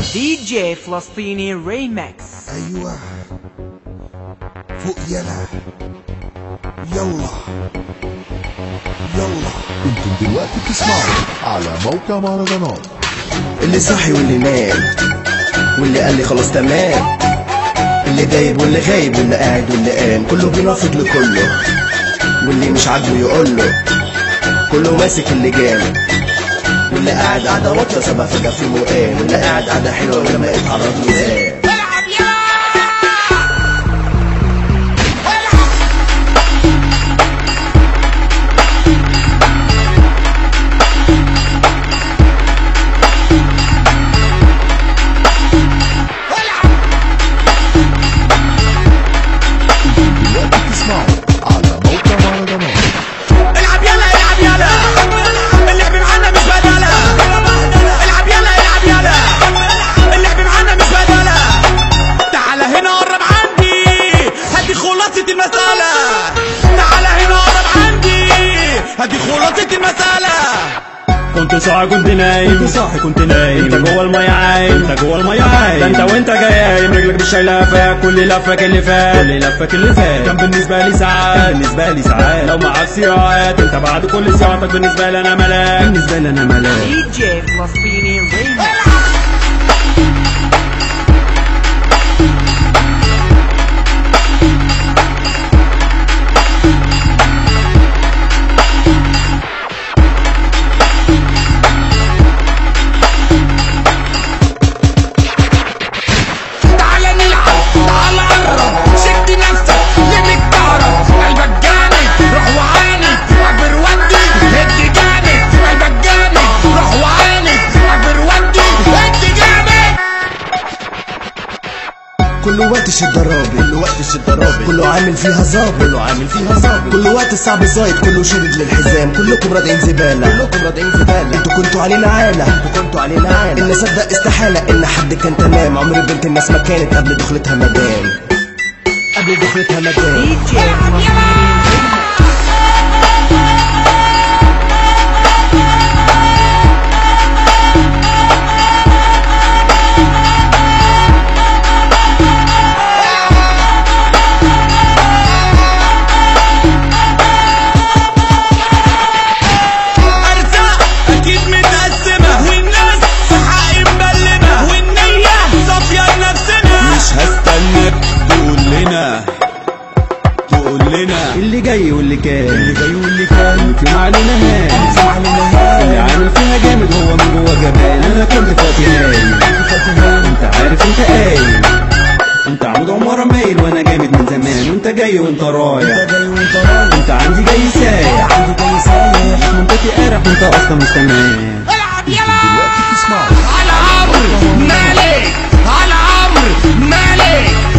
دي جي فلسطيني ريمكس ايوه فوق يلا يلا يلا انتم دلوقتي بتسمعوا على موقع مهرجانات اللي صاحي واللي نام واللي قال لي خلاص تمام اللي دايب واللي غايب واللي قاعد واللي قام كله بينافق لكله واللي مش عاجبه يقول له كله ماسك اللي جام واللي قاعد قاعدة واطية سابها فجأة في مقام واللي قاعد قاعدة حلوة ولما اتعرض له زام دلوقتي بتسمعوا على موقع مهرجانات العب يلا العب يلا اللعب معانا مش بدالة العب يلا العب يلا اللعب معانا مش بدالة تعال هنا قرب عندي هدي خلاصة المسألة تعال هنا قرب عندي هدي خلاصة المسألة كنت صاحي كنت نايم كنت صاحي كنت نايم انت جوه الميه عايم انت جوه الميه عايم ده انت وانت جايم رجلك مش شايله فاك كل لفك اللي فات كل لفك اللي فات كان بالنسبه لي ساعات بالنسبه لي ساعات لو معاك ساعات انت بعد كل ساعتك بالنسبه لي انا ملاك بالنسبه لي انا ملاك دي جي فلسطيني ريمكس تعال نلعب تعال قرب شد نفسك ليك تعرف قلبك جامد روح وعاند اكبر ودي هد جامد قلبك جامد روح وعاند اكبر ودي هد جامد كل وقت الشد ضرابي كل وقت الشد ضرابي كله عامل فيها ظابط كله عامل فيها ظابط كل وقت الصعب زايد كله شادد للحزام كلكم رادعين زباله كلكم رادعين زباله انتوا كنتوا علينا عاله انتوا كنتوا علينا عاله ان صدق استحاله ان حد كان تمام عمر بنت الناس ما كانت قبل دخلتها مدام قبل دخلتها مدام دي جي فلسطيني ريمكس ارزاق اكيد متقسمه والناس في حقي مبلمه والنيه صافيه لنفسنا مش هستناك تقول لنا تقول لنا اللي جاي واللي كان اللي جاي واللي كان في علينا هان في علينا هان اللي عامل فيها جامد هو من جوه جبان انا كنت فاتي هايل انت عارف انت قايل انت عمود عمارة مايل وانا جامد من زمان وانت جاي وانت رايح انت عندي جاي سايح عندي جاي سايح منطقتي قارح وانت اصلا مش تمام العب انتم يلا دلوقتي بتسمعوا على عمرو مالك على عمرو مالك